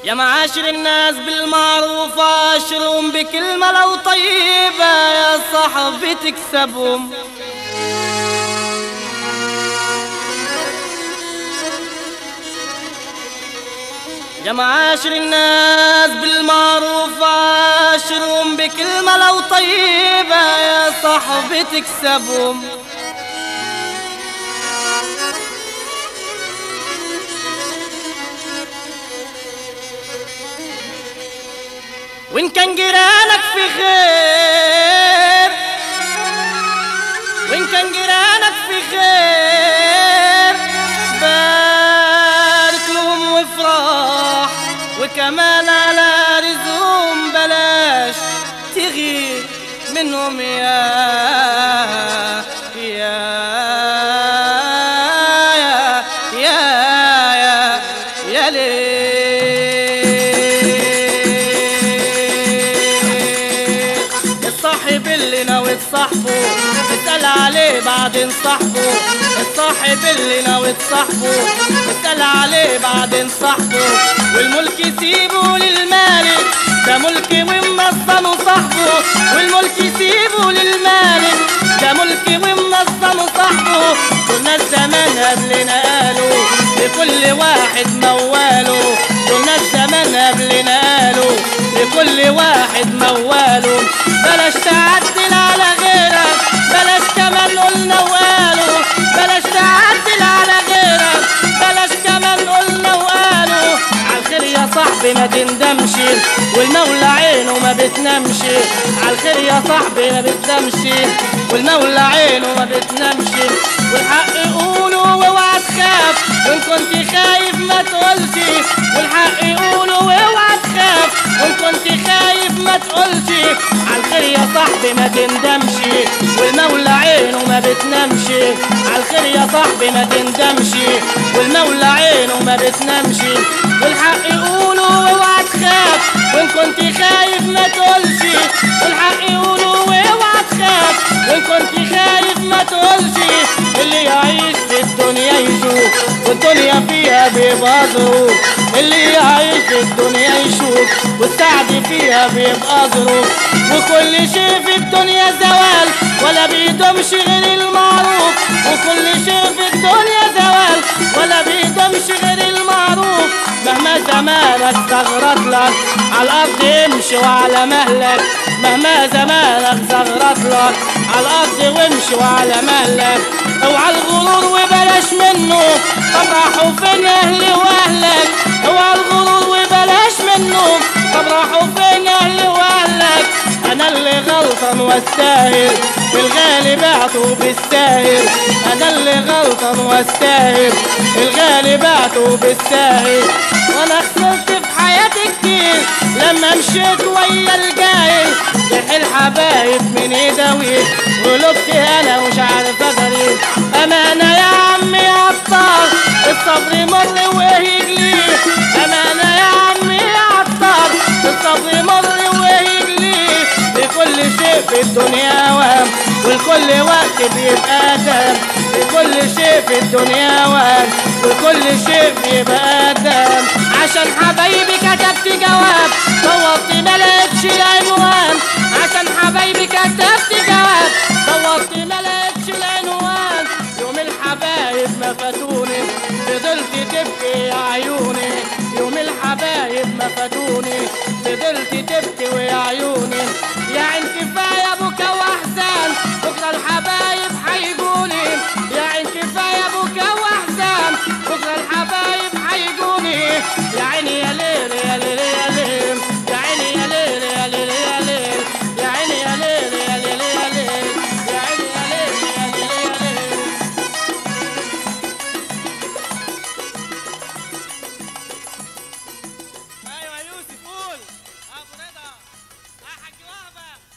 يا معاشر الناس بالمعروف عاشرهم بكلمة لو طيبة يا صاحبي تكسبهم يا معاشر الناس بالمعروف عاشرهم بكلمة لو طيبة يا صاحبي تكسبهم وإن كان جيرانك في خير وإن كان جيرانك في خير بارك لهم وافرح وكمان على رزقهم بلاش تغير منهم يا يا يا يا يا, يا ليه الصاحب اللي ناوي تصاحبه اسأل عليه بعدين صاحبه الصاحب اللي ناوي تصاحبه اسأل عليه بعدين صاحبه والملك يسيبه للمالك ده ملك ومنظم صاحبه والملك يسيبه للمالك ده ملك ومنظم صاحبه كنا الزمان قبلنا قالوا لكل واحد مواله كنا الزمان قبلنا قالوا لكل واحد مواله بلاش تعدل على غيرك بلاش كمان قلنا وقالوا بلاش تعدل على غيرك بلاش كمان قلنا وقالوا عالخير يا صاحبي ما تندمش والمولى عينه ما بتنامش عالخير يا صاحبي ما بتنامش والمولى عينه ما بتنامش والحق قوله واوعى تخاف وان كنت خايف ما تقولش والحق قوله واوعى تخاف وان كنت خايف ما تقولش عالخير يا صاحبي ما تندمش والمولى عينه ما بتنامش عالخير يا صاحبي ما تندمش والمولى عينه ما بتنامش والحق قوله واوعى تخاف وان كنت خايف ما تقولش والحق قوله واوعى تخاف وان كنت خايف ما تقولش اللي يعيش في الدنيا يشوف والدنيا فيها بيبقى ظروف اللي يعيش في الدنيا يشوف والسعد فيها بيبقى ظروف وكل شيء في الدنيا زوال ولا بيدومش غير المعروف وكل شيء في الدنيا زوال ولا بيدومش غير المعروف مهما زمانك زغرت لك على الارض امشي وعلى مهلك مهما زمانك زغرت لك على الارض وامشي وعلى مهلك اوعى الغرور وبلاش منه طب راحوا فين اهلي واهلك اوعى الغرور وبلاش منه طب راحوا فين اهلي واهلك انا اللي غلطان واستاهل الغالي بعته بالساهل انا اللي غلطان واستاهل الغالي بعته بالساهل وانا خسرت في حياتي كتير لما مشيت ويا الجاهل ريح الحبايب من يداوي غلبت انا مش عارف ادري امانه يا عمي يا عطار الصبر مر ويجلي امانه يا عمي يا عطار الصبر مر ويجلي لكل شيء في الدنيا وهم والكل وقت بيبقى دم لكل شيء في الدنيا وهم وكل شيء بيبقى دم عشان حبايبي كتبت جواب دورت ما لقيتش العنوان عشان حبايبي كتبت جواب دورت ما لقيتش العنوان يوم الحبايب ما فاتوني فضلت تبكي يا عيوني يوم الحبايب ما فاتوني فضلت تبكي ويا عيوني يا عين كفايه بكا واحزان بكره الحبايب حيجوني يا عين كفايه بكا واحزان بكره الحبايب حيجوني يا عيني يا ليل يا ليل يا ليل يا عيني يا ليل يا ليل يا ليل يا عيني يا ليل يا ليل يا ليل يا عيني يا ليل يا ليل يا ليل ايوه يا يوسف قول ابو رضا يا حاج وهبه